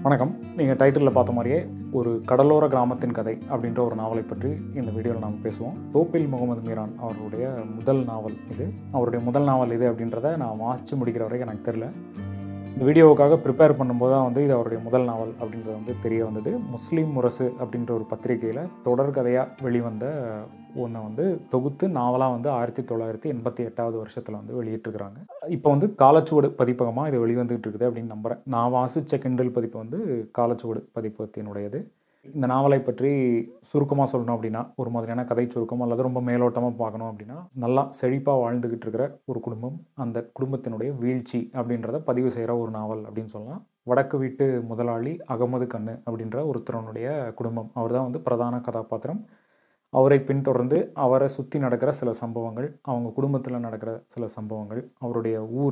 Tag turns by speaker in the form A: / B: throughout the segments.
A: வணக்கம் நீங்கள் டைட்டிலில் பார்த்த மாதிரியே ஒரு கடலோர கிராமத்தின் கதை அப்படின்ற ஒரு நாவலை பற்றி இந்த வீடியோவில் நாம் பேசுவோம் தோப்பில் முகமது மீரான் அவர்களுடைய முதல் நாவல் இது அவருடைய முதல் நாவல் இது அப்படின்றத நான் வாசித்து முடிக்கிற வரைக்கும் எனக்கு தெரில இந்த வீடியோவுக்காக ப்ரிப்பேர் பண்ணும்போது தான் வந்து இது அவருடைய முதல் நாவல் அப்படின்றது வந்து தெரிய வந்தது முஸ்லீம் முரசு அப்படின்ற ஒரு பத்திரிகையில் தொடர்கதையாக வெளிவந்த ஒன்றை வந்து தொகுத்து நாவலாக வந்து ஆயிரத்தி தொள்ளாயிரத்தி எண்பத்தி எட்டாவது வருஷத்தில் வந்து வெளியிட்டிருக்கிறாங்க இப்போ வந்து காலச்சுவடு பதிப்பகமாக இது வெளிவந்துகிட்டு இருக்குது அப்படின்னு நம்புகிறேன் நான் வாசித்த கிண்டல் பதிப்பு வந்து காலச்சுவடு பதிப்பகத்தினுடையது இந்த நாவலை பற்றி சுருக்கமாக சொல்லணும் அப்படின்னா ஒரு மாதிரியான கதை சுருக்கம் அல்லது ரொம்ப மேலோட்டமாக பார்க்கணும் அப்படின்னா நல்லா செழிப்பாக வாழ்ந்துக்கிட்டு இருக்கிற ஒரு குடும்பம் அந்த குடும்பத்தினுடைய வீழ்ச்சி அப்படின்றத பதிவு செய்கிற ஒரு நாவல் அப்படின்னு சொல்லலாம் வடக்கு வீட்டு முதலாளி அகமது கண்ணு அப்படின்ற ஒருத்தரனுடைய குடும்பம் அவர் தான் வந்து பிரதான கதாபாத்திரம் அவரை பின்தொடர்ந்து அவரை சுற்றி நடக்கிற சில சம்பவங்கள் அவங்க குடும்பத்தில் நடக்கிற சில சம்பவங்கள் அவருடைய ஊர்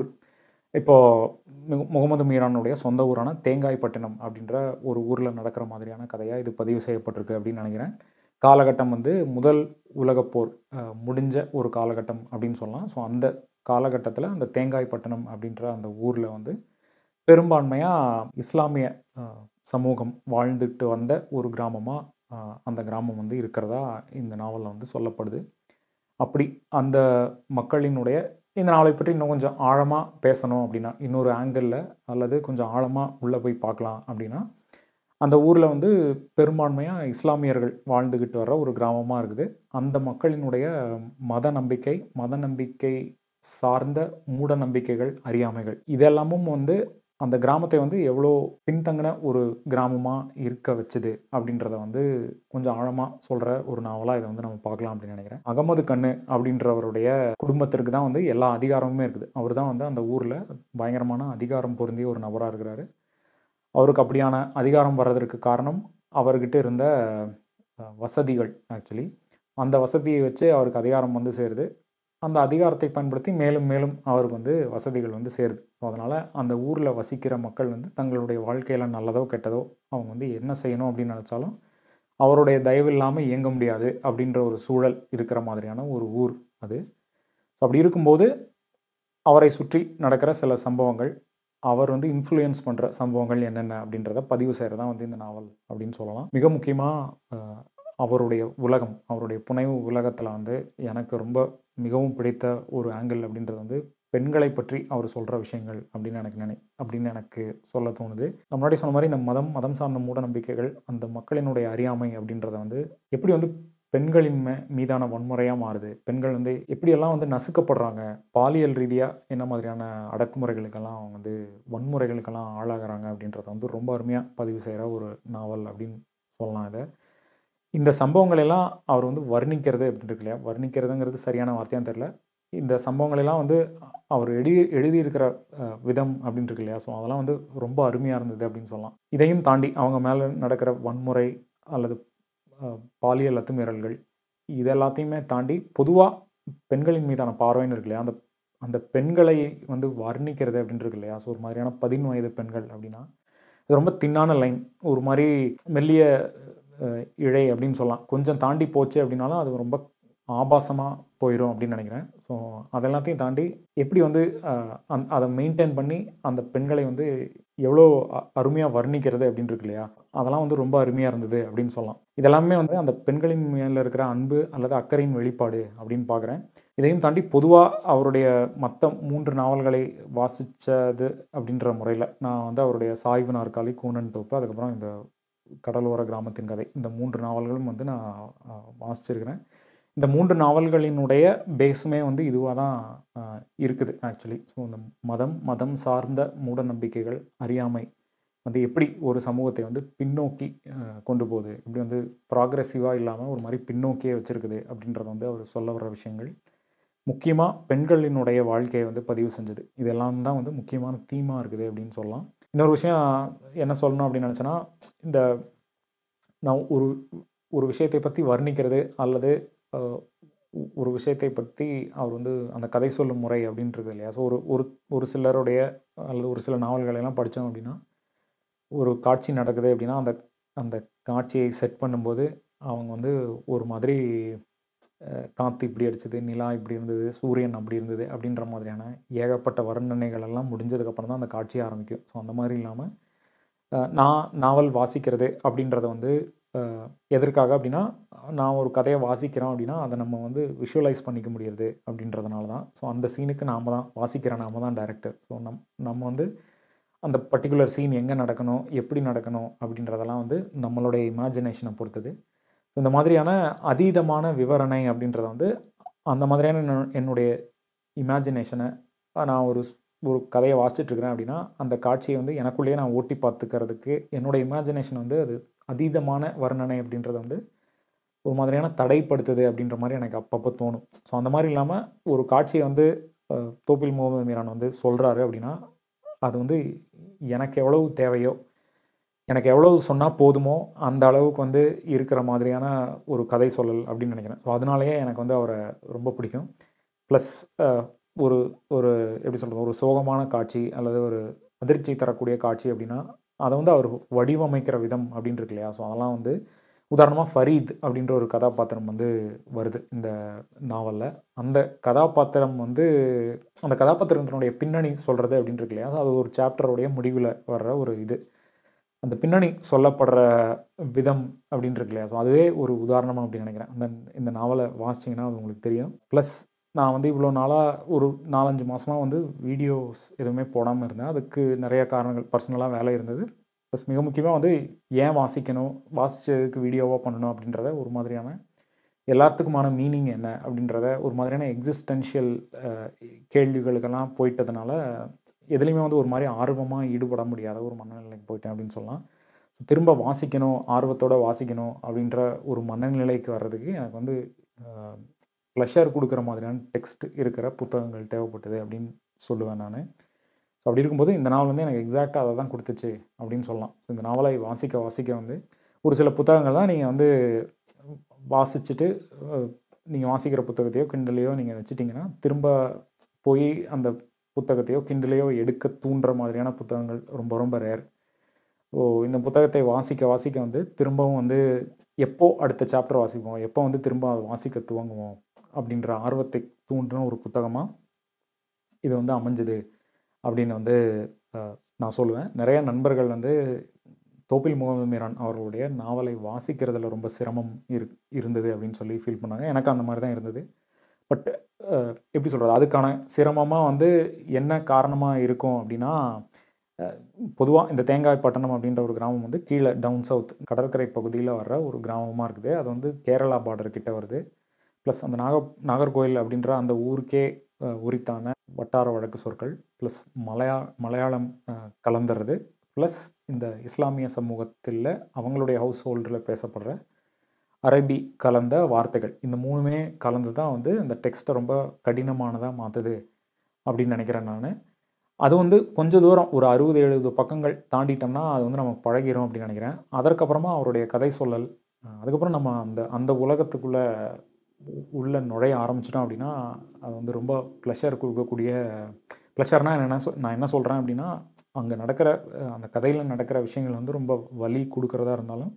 A: இப்போது முகமது மீரானுடைய சொந்த ஊரான தேங்காய்பட்டினம் அப்படின்ற ஒரு ஊரில் நடக்கிற மாதிரியான கதையாக இது பதிவு செய்யப்பட்டிருக்கு அப்படின்னு நினைக்கிறேன் காலகட்டம் வந்து முதல் உலகப்போர் அஹ், முடிஞ்ச ஒரு காலகட்டம் அப்படின்னு சொல்லலாம் ஸோ அந்த காலகட்டத்தில் அந்த தேங்காய்பட்டினம் அப்படின்ற அந்த ஊரில் வந்து பெரும்பான்மையாக இஸ்லாமிய அஹ், சமூகம் வாழ்ந்துட்டு வந்த ஒரு கிராமமாக அந்த கிராமம் வந்து இருக்கிறதா இந்த நாவலில் வந்து சொல்லப்படுது அப்படி அந்த மக்களினுடைய இந்த நாவலை பற்றி இன்னும் கொஞ்சம் ஆழமாக பேசணும் அப்படின்னா இன்னொரு ஆங்கிளில் அல்லது கொஞ்சம் ஆழமாக உள்ளே போய் பார்க்கலாம் அப்படின்னா அந்த ஊரில் வந்து பெரும்பான்மையாக இஸ்லாமியர்கள் வாழ்ந்துக்கிட்டு வர்ற ஒரு கிராமமாக இருக்குது அந்த மக்களினுடைய மத நம்பிக்கை மத நம்பிக்கை சார்ந்த மூட நம்பிக்கைகள் அறியாமைகள் இதெல்லாமும் வந்து அந்த கிராமத்தை வந்து எவ்வளோ பின்தங்கின ஒரு கிராமமாக இருக்க வச்சுது அப்படின்றத வந்து கொஞ்சம் ஆழமாக சொல்கிற ஒரு நாவலாக இதை வந்து நம்ம பார்க்கலாம் அப்படின்னு நினைக்கிறேன் அகமது கண்ணு அப்படின்றவருடைய குடும்பத்திற்கு தான் வந்து எல்லா அதிகாரமுமே இருக்குது அவர் தான் வந்து அந்த ஊரில் பயங்கரமான அதிகாரம் பொருந்திய ஒரு நபராக இருக்கிறாரு அவருக்கு அப்படியான அதிகாரம் வர்றதற்கு காரணம் அவர்கிட்ட இருந்த அஹ், வசதிகள் ஆக்சுவலி அந்த வசதியை வச்சு அவருக்கு அதிகாரம் வந்து சேருது அந்த அதிகாரத்தை பயன்படுத்தி மேலும் மேலும் அவருக்கு வந்து வசதிகள் வந்து சேருது அதனால் அந்த ஊரில் வசிக்கிற மக்கள் வந்து தங்களுடைய வாழ்க்கையில் நல்லதோ கெட்டதோ அவங்க வந்து என்ன செய்யணும் அப்படின்னு நினச்சாலும் அவருடைய தயவு இல்லாமல் இயங்க முடியாது அப்படின்ற ஒரு சூழல் இருக்கிற மாதிரியான ஒரு ஊர் அது ஸோ அப்படி இருக்கும்போது அவரை சுற்றி நடக்கிற சில சம்பவங்கள் அவர் வந்து இன்ஃப்ளூயன்ஸ் பண்ணுற சம்பவங்கள் என்னென்ன அப்படின்றத பதிவு செய்கிறது தான் வந்து இந்த நாவல் அப்படின்னு சொல்லலாம் மிக முக்கியமாக அவருடைய உலகம் அவருடைய புனைவு உலகத்தில் வந்து எனக்கு ரொம்ப மிகவும் பிடித்த ஒரு ஆங்கிள் அப்படின்றது வந்து பெண்களை பற்றி அவர் சொல்கிற விஷயங்கள் அப்படின்னு எனக்கு நினை அப்படின்னு எனக்கு சொல்ல தோணுது நான் முன்னாடி சொன்ன மாதிரி இந்த மதம் மதம் சார்ந்த மூட நம்பிக்கைகள் அந்த மக்களினுடைய அறியாமை அப்படின்றத வந்து எப்படி வந்து பெண்களின் மே மீதான வன்முறையாக மாறுது பெண்கள் வந்து எப்படியெல்லாம் வந்து நசுக்கப்படுறாங்க பாலியல் ரீதியாக என்ன மாதிரியான அடக்குமுறைகளுக்கெல்லாம் அவங்க வந்து வன்முறைகளுக்கெல்லாம் ஆளாகிறாங்க அப்படின்றத வந்து ரொம்ப அருமையாக பதிவு செய்கிற ஒரு நாவல் அப்படின்னு சொல்லலாம் இதை இந்த சம்பவங்கள் எல்லாம் அவர் வந்து வர்ணிக்கிறது அப்படின்னு இருக்கு இல்லையா வர்ணிக்கிறதுங்கிறது சரியான வார்த்தையான்னு தெரில இந்த சம்பவங்கள் எல்லாம் வந்து அவர் எழுதி எழுதியிருக்கிற அஹ், விதம் அப்படின்னு இருக்கு இல்லையா ஸோ அதெல்லாம் வந்து ரொம்ப அருமையாக இருந்தது அப்படின்னு சொல்லலாம் இதையும் தாண்டி அவங்க மேலே நடக்கிற வன்முறை அல்லது அஹ், பாலியல் அத்துமீறல்கள் இது எல்லாத்தையுமே தாண்டி பொதுவாக பெண்களின் மீதான பார்வைன்னு இருக்கு இல்லையா அந்த அந்த பெண்களை வந்து வர்ணிக்கிறது அப்படின்னு இருக்கு இல்லையா ஸோ ஒரு மாதிரியான பதின் வயது பெண்கள் அப்படின்னா இது ரொம்ப தின்னான லைன் ஒரு மாதிரி மெல்லிய அஹ், இழை அப்படின்னு சொல்லலாம் கொஞ்சம் தாண்டி போச்சு அப்படின்னாலும் அது ரொம்ப ஆபாசமாக போயிடும் அப்படின்னு நினைக்கிறேன் ஸோ அதெல்லாத்தையும் தாண்டி எப்படி வந்து அஹ், அந் அதை மெயின்டைன் பண்ணி அந்த பெண்களை வந்து எவ்வளோ அருமையாக வர்ணிக்கிறது அப்படின்னு இருக்கு இல்லையா அதெல்லாம் வந்து ரொம்ப அருமையாக இருந்தது அப்படின்னு சொல்லலாம் இதெல்லாமே வந்து அந்த பெண்களின் மேலே இருக்கிற அன்பு அல்லது அக்கறையின் வெளிப்பாடு அப்படின்னு பார்க்குறேன் இதையும் தாண்டி பொதுவாக அவருடைய மற்ற மூன்று நாவல்களை வாசித்தது அப்படின்ற முறையில் நான் வந்து அவருடைய சாய்வு நாற்காலி கூனன் தோப்பு அதுக்கப்புறம் இந்த கடலோர கிராமத்தின் கதை இந்த மூன்று நாவல்களும் வந்து நான் அஹ், வாசிச்சிருக்கிறேன் இந்த மூன்று நாவல்களினுடைய பேஸுமே வந்து இதுவாக தான் அஹ், இருக்குது ஆக்சுவலி ஸோ இந்த மதம் மதம் சார்ந்த மூட நம்பிக்கைகள் அறியாமை வந்து எப்படி ஒரு சமூகத்தை வந்து பின்னோக்கி அஹ், கொண்டு போகுது இப்படி வந்து ப்ராக்ரெசிவாக இல்லாமல் ஒரு மாதிரி பின்னோக்கியே வச்சுருக்குது அப்படின்றது வந்து அவர் சொல்ல வர்ற விஷயங்கள் முக்கியமாக பெண்களினுடைய வாழ்க்கையை வந்து பதிவு செஞ்சது இதெல்லாம் தான் வந்து முக்கியமான தீமாக இருக்குது அப்படின்னு சொல்லலாம் இன்னொரு விஷயம் என்ன சொல்லணும் அப்படின்னு நினச்சேன்னா இந்த நான் ஒரு ஒரு விஷயத்தை பற்றி வர்ணிக்கிறது அல்லது அஹ், ஒ- ஒரு விஷயத்தை பற்றி அவர் வந்து அந்த கதை சொல்லும் முறை அப்படின்றது இல்லையா ஸோ ஒரு ஒரு ஒரு சிலருடைய அல்லது ஒரு சில நாவல்களை எல்லாம் படித்தோம் அப்படின்னா ஒரு காட்சி நடக்குது அப்படின்னா அந்த அந்த காட்சியை செட் பண்ணும்போது அவங்க வந்து ஒரு மாதிரி அஹ், காற்று இப்படி அடிச்சது நிலா இப்படி இருந்தது சூரியன் அப்படி இருந்தது அப்படின்ற மாதிரியான ஏகப்பட்ட வர்ணனைகள் எல்லாம் முடிஞ்சதுக்கப்புறம் தான் அந்த காட்சி ஆரம்பிக்கும் ஸோ அந்த மாதிரி இல்லாமல் அஹ், நான் நாவல் வாசிக்கிறது அப்படின்றத வந்து அஹ், எதற்காக அப்படின்னா நான் ஒரு கதையை வாசிக்கிறோம் அப்படின்னா அதை நம்ம வந்து விஷுவலைஸ் பண்ணிக்க முடியுது அப்படின்றதுனால தான் ஸோ அந்த சீனுக்கு நாம தான் வாசிக்கிற நாம தான் டைரக்டர் ஸோ நம் நம்ம வந்து அந்த பர்டிகுலர் சீன் எங்கே நடக்கணும் எப்படி நடக்கணும் அப்படின்றதெல்லாம் வந்து நம்மளுடைய இமேஜினேஷனை பொறுத்தது இந்த மாதிரியான அதீதமான விவரணை அப்படின்றத வந்து அந்த மாதிரியான என்னோ- என்னுடைய இமேஜினேஷனை நான் ஒரு ஸ்- ஒரு கதையை வாசிச்சுட்டு இருக்கிறேன் அப்படின்னா அந்த காட்சியை வந்து எனக்குள்ளேயே நான் ஓட்டி பார்த்துக்கிறதுக்கு என்னோட இமேஜினேஷன் வந்து அது அதீதமான வர்ணனை அப்படின்றது வந்து ஒரு மாதிரியான தடைப்படுத்துது அப்படின்ற மாதிரி எனக்கு அப்பப்போ தோணும் ஸோ அந்த மாதிரி இல்லாமல் ஒரு காட்சியை வந்து அஹ், தோப்பில் முகமது மீரான் வந்து சொல்கிறாரு அப்படின்னா அது வந்து எனக்கு எவ்வளவு தேவையோ எனக்கு எவ்வளவு சொன்னால் போதுமோ அந்த அளவுக்கு வந்து இருக்கிற மாதிரியான ஒரு கதை சொல்லல் அப்படின்னு நினைக்கிறேன் ஸோ அதனாலேயே எனக்கு வந்து அவரை ரொம்ப பிடிக்கும் ப்ளஸ் ஒரு ஒரு எப்படி சொல்கிறது ஒரு சோகமான காட்சி அல்லது ஒரு அதிர்ச்சி தரக்கூடிய காட்சி அப்படின்னா அதை வந்து அவர் வடிவமைக்கிற விதம் அப்படின்னு இருக்கு இல்லையா ஸோ அதெல்லாம் வந்து உதாரணமாக ஃபரீத் அப்படின்ற ஒரு கதாபாத்திரம் வந்து வருது இந்த நாவலில் அந்த கதாபாத்திரம் வந்து அந்த கதாபாத்திரத்தினுடைய பின்னணி சொல்கிறது அப்படின்னு இருக்கு இல்லையா so அது ஒரு சாப்டருடைய முடிவில் வர்ற ஒரு இது அந்த பின்னணி சொல்லப்படுற விதம் அப்படின்னு இருக்கு இல்லையா ஸோ அதுவே ஒரு உதாரணமாக அப்படின்னு நினைக்கிறேன் அந்த இந்த நாவலை வாசிச்சிங்கன்னா அது உங்களுக்கு தெரியும் ப்ளஸ் நான் வந்து இவ்வளோ நாளாக ஒரு நாலஞ்சு மாதமாக வந்து வீடியோஸ் எதுவுமே போடாமல் இருந்தேன் அதுக்கு நிறைய காரணங்கள் பர்சனலாக வேலை இருந்தது ப்ளஸ் மிக முக்கியமாக வந்து ஏன் வாசிக்கணும் வாசிச்சதுக்கு வீடியோவாக பண்ணணும் அப்படின்றத ஒரு மாதிரியான எல்லாத்துக்குமான மீனிங் என்ன அப்படின்றத ஒரு மாதிரியான எக்ஸிஸ்டென்ஷியல் கேள்விகளுக்கெல்லாம் போயிட்டதுனால எதுலேயுமே வந்து ஒரு மாதிரி ஆர்வமாக ஈடுபட முடியாத ஒரு மனநிலைக்கு போயிட்டேன் அப்படின்னு சொல்லலாம் திரும்ப வாசிக்கணும் ஆர்வத்தோட வாசிக்கணும் அப்படின்ற ஒரு மனநிலைக்கு வர்றதுக்கு எனக்கு வந்து ப்ளஷர் கொடுக்குற மாதிரியான டெக்ஸ்ட் இருக்கிற புத்தகங்கள் தேவைப்பட்டது அப்படின்னு சொல்லுவேன் நான் ஸோ அப்படி இருக்கும்போது இந்த நாவல் வந்து எனக்கு எக்ஸாக்டாக அதை தான் கொடுத்துச்சு அப்படின்னு சொல்லலாம் ஸோ இந்த நாவலை வாசிக்க வாசிக்க வந்து ஒரு சில புத்தகங்கள் தான் நீங்கள் வந்து வாசிச்சுட்டு நீங்கள் வாசிக்கிற புத்தகத்தையோ கிண்டலையோ நீங்கள் வச்சுட்டிங்கன்னா திரும்ப போய் அந்த புத்தகத்தையோ கிண்டலையோ எடுக்க தூண்டுற மாதிரியான புத்தகங்கள் ரொம்ப ரொம்ப ரேர் ஓ இந்த புத்தகத்தை வாசிக்க வாசிக்க வந்து திரும்பவும் வந்து எப்போ அடுத்த சாப்டர் வாசிப்போம் எப்போ வந்து திரும்ப அதை வாசிக்க துவங்குவோம் அப்படின்ற ஆர்வத்தை தூண்டுன ஒரு புத்தகமாக இது வந்து அமைஞ்சுது அப்படின்னு வந்து அஹ், நான் சொல்லுவேன் நிறைய நண்பர்கள் வந்து தோப்பில் முகமது மீரான் அவர்களுடைய நாவலை வாசிக்கிறதுல ரொம்ப சிரமம் இரு இருந்தது அப்படின்னு சொல்லி ஃபீல் பண்ணாங்க எனக்கு அந்த மாதிரி தான் இருந்தது பட் எப்படி சொல்கிறது அதுக்கான சிரமமாக வந்து என்ன காரணமாக இருக்கும் அப்படின்னா பொதுவாக இந்த தேங்காய் பட்டணம் அப்படின்ற ஒரு கிராமம் வந்து கீழே டவுன் சவுத் கடற்கரை பகுதியில் வர்ற ஒரு கிராமமாக இருக்குது அது வந்து கேரளா பார்டர் கிட்ட வருது ப்ளஸ் அந்த நாக நாகர்கோயில் அப்படின்ற அந்த ஊருக்கே அஹ், உரித்தான வட்டார வழக்கு சொற்கள் ப்ளஸ் மலையா மலையாளம் அஹ், கலந்துறது ப்ளஸ் இந்த இஸ்லாமிய சமூகத்தில் அவங்களுடைய ஹவுஸ் ஹோல்டில் பேசப்படுற அரபி கலந்த வார்த்தைகள் இந்த மூணுமே கலந்து தான் வந்து அந்த டெக்ஸ்ட்டை ரொம்ப கடினமானதாக மாற்றுது அப்படின்னு நினைக்கிறேன் நான் அது வந்து கொஞ்ச தூரம் ஒரு அறுபது எழுபது பக்கங்கள் தாண்டிட்டோம்னா அது வந்து நமக்கு பழகிரும் அப்படின்னு நினைக்கிறேன் அதற்கப்புறமா அவருடைய கதை சொல்லல் அஹ், அதுக்கப்புறம் நம்ம அந்த அந்த உலகத்துக்குள்ளே உள்ள நுழைய ஆரம்பிச்சிட்டோம் அப்படின்னா அது வந்து ரொம்ப ப்ளஷர் கொடுக்கக்கூடிய ப்ளஷர்னால் என்ன சொல் நான் என்ன சொல்கிறேன் அப்படின்னா அங்கே நடக்கிற அஹ், அந்த கதையில் நடக்கிற விஷயங்கள் வந்து ரொம்ப வலி கொடுக்குறதா இருந்தாலும்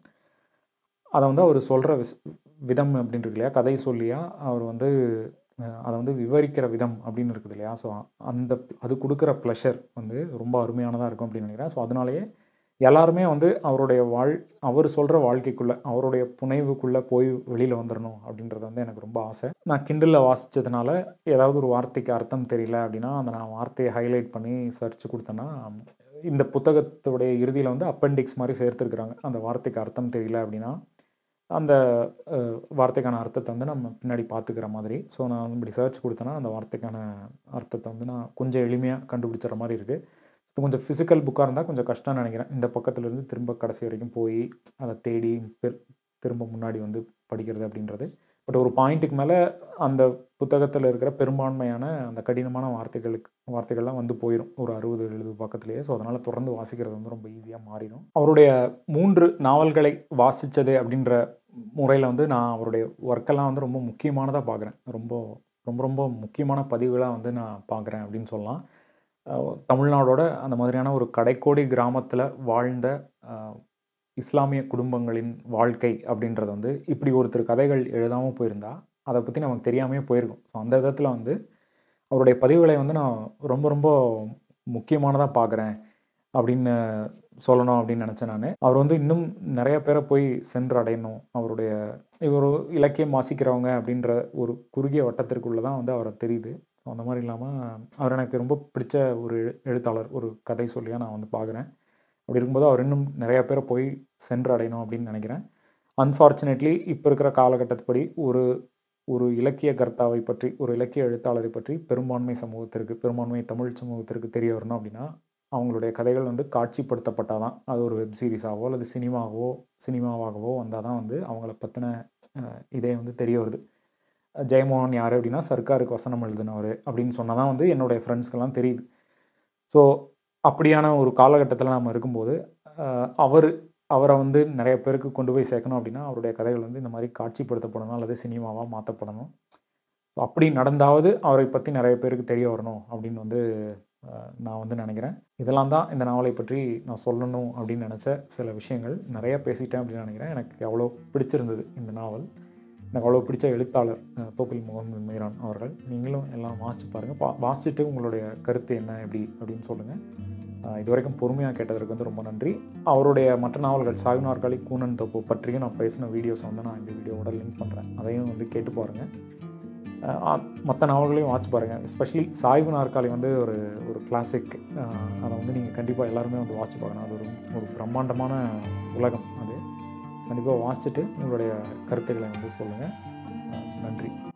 A: அதை வந்து அவர் சொல்கிற விஸ் விதம் அப்படின்னு இருக்கு இல்லையா கதை சொல்லியா அவர் வந்து அஹ், அதை வந்து விவரிக்கிற விதம் அப்படின்னு இருக்குது இல்லையா ஸோ அந்த அது கொடுக்குற ப்ளஷர் வந்து ரொம்ப அருமையானதாக இருக்கும் அப்படின்னு நினைக்கிறேன் ஸோ அதனாலேயே எல்லாருமே வந்து அவருடைய வாழ் அவர் சொல்கிற வாழ்க்கைக்குள்ளே அவருடைய புனைவுக்குள்ளே போய் வெளியில் வந்துடணும் அப்படின்றது வந்து எனக்கு ரொம்ப ஆசை நான் கிண்டலில் வாசித்ததுனால ஏதாவது ஒரு வார்த்தைக்கு அர்த்தம் தெரியல அப்படின்னா அந்த நான் வார்த்தையை ஹைலைட் பண்ணி சர்ச் கொடுத்தேன்னா இந்த புத்தகத்துடைய இறுதியில் வந்து அப்பெண்டிக்ஸ் மாதிரி சேர்த்துருக்குறாங்க அந்த வார்த்தைக்கு அர்த்தம் தெரியல அப்படின்னா அந்த அஹ், வார்த்தைக்கான அர்த்தத்தை வந்து நம்ம பின்னாடி பார்த்துக்கிற மாதிரி ஸோ நான் வந்து இப்படி சர்ச் கொடுத்தேன்னா அந்த வார்த்தைக்கான அர்த்தத்தை வந்து நான் கொஞ்சம் எளிமையாக கண்டுபிடிச்சிற மாதிரி இருக்குது இது கொஞ்சம் ஃபிசிக்கல் புக்காக இருந்தால் கொஞ்சம் கஷ்டம்னு நினைக்கிறேன் இந்த பக்கத்துலேருந்து திரும்ப கடைசி வரைக்கும் போய் அதை தேடி பெ- திரும்ப முன்னாடி வந்து படிக்கிறது அப்படின்றது பட் ஒரு பாயிண்ட்டுக்கு மேலே அந்த புத்தகத்தில் இருக்கிற பெரும்பான்மையான அந்த கடினமான வார்த்தைகளுக்கு வார்த்தைகள்லாம் வந்து போயிடும் ஒரு அறுபது எழுபது பக்கத்துலேயே ஸோ அதனால் தொடர்ந்து வாசிக்கிறது வந்து ரொம்ப ஈஸியாக மாறிடும் அவருடைய மூன்று நாவல்களை வாசித்தது அப்படின்ற முறையில் வந்து நான் அவருடைய ஒர்க்கெல்லாம் வந்து ரொம்ப முக்கியமானதாக பார்க்குறேன் ரொம்ப ரொம்ப ரொம்ப முக்கியமான பதிவுகளாக வந்து நான் பார்க்குறேன் அப்படின்னு சொல்லலாம் அஹ் தமிழ்நாடோட அந்த மாதிரியான ஒரு கடைக்கோடி கிராமத்தில் வாழ்ந்த அஹ், இஸ்லாமிய குடும்பங்களின் வாழ்க்கை அப்படின்றது வந்து இப்படி ஒருத்தர் கதைகள் எழுதாமல் போயிருந்தா அதை பற்றி நமக்கு தெரியாமே போயிருக்கும் ஸோ அந்த விதத்தில் வந்து அவருடைய பதிவுகளை வந்து நான் ரொம்ப ரொம்ப முக்கியமானதாக பார்க்குறேன் அப்படின்னு சொல்லணும் அப்படின்னு நினச்சேன் நான் அவர் வந்து இன்னும் நிறைய பேரை போய் சென்று அடையணும் அவருடைய இவர் இலக்கியம் வாசிக்கிறவங்க அப்படின்ற ஒரு குறுகிய வட்டத்திற்குள்ளே தான் வந்து அவரை தெரியுது ஸோ அந்த மாதிரி இல்லாமல் அவர் எனக்கு ரொம்ப பிடிச்ச ஒரு எழு- எழுத்தாளர் ஒரு கதை சொல்லியாக நான் வந்து பார்க்குறேன் அப்படி இருக்கும்போது அவர் இன்னும் நிறைய பேரை போய் சென்று அடையணும் அப்படின்னு நினைக்கிறேன் அன்ஃபார்ச்சுனேட்லி இப்போ இருக்கிற காலகட்டத்துப்படி ஒரு ஒரு இலக்கிய கர்த்தாவை பற்றி ஒரு இலக்கிய எழுத்தாளரை பற்றி பெரும்பான்மை சமூகத்திற்கு பெரும்பான்மை தமிழ் சமூகத்திற்கு தெரிய வரணும் அப்படின்னா அவங்களுடைய கதைகள் வந்து காட்சிப்படுத்தப்பட்டால் தான் அது ஒரு வெப் சீரிஸாவோ அல்லது சினிமாவோ சினிமாவாகவோ வந்தால் தான் வந்து அவங்கள பற்றின இதே வந்து தெரிய வருது ஜெயமோகன் யார் அப்படின்னா சர்க்காருக்கு வசனம் எழுதினவர் அப்படின்னு சொன்னால் தான் வந்து என்னுடைய ஃப்ரெண்ட்ஸ்க்கெல்லாம் தெரியுது ஸோ அப்படியான ஒரு காலகட்டத்தில் நம்ம இருக்கும்போது அஹ், அவர் அவரை வந்து நிறைய பேருக்கு கொண்டு போய் சேர்க்கணும் அப்படின்னா அவருடைய கதைகள் வந்து இந்த மாதிரி காட்சிப்படுத்தப்படணும் அல்லது சினிமாவாக மாற்றப்படணும் ஸோ அப்படி நடந்தாவது அவரை பற்றி நிறைய பேருக்கு தெரிய வரணும் அப்படின்னு வந்து அஹ், நான் வந்து நினைக்கிறேன் இதெல்லாம் தான் இந்த நாவலை பற்றி நான் சொல்லணும் அப்படின்னு நினச்ச சில விஷயங்கள் நிறைய பேசிட்டேன் அப்படின்னு நினைக்கிறேன் எனக்கு அவ்வளோ பிடிச்சிருந்தது இந்த நாவல் எனக்கு அவ்வளோ பிடிச்ச எழுத்தாளர் அஹ், தோப்பில் முகமது மீரான் அவர்கள் நீங்களும் எல்லாம் வாசிச்சு பாருங்கள் பா வாசிச்சுட்டு உங்களுடைய கருத்து என்ன எப்படி அப்படின்னு சொல்லுங்கள் இது வரைக்கும் பொறுமையாக கேட்டதற்கு வந்து ரொம்ப நன்றி அவருடைய மற்ற நாவல்கள் சாய்வு நாற்காலி கூனன் தோப்பு பற்றியும் நான் பேசின வீடியோஸை வந்து நான் இந்த வீடியோவோட லிங்க் பண்ணுறேன் அதையும் வந்து கேட்டு பாருங்கள் மற்ற நாவல்களையும் வாட்ச் பாருங்கள் எஸ்பெஷலி சாய்வு நாற்காலி வந்து ஒரு ஒரு கிளாசிக் அதை வந்து நீங்கள் கண்டிப்பாக எல்லாருமே வந்து வாட்ச் பார்க்கணும் அது ஒரு ஒரு பிரம்மாண்டமான உலகம் அது கண்டிப்பாக வாசிச்சுட்டு உங்களுடைய கருத்துக்களை வந்து சொல்லுங்கள் நன்றி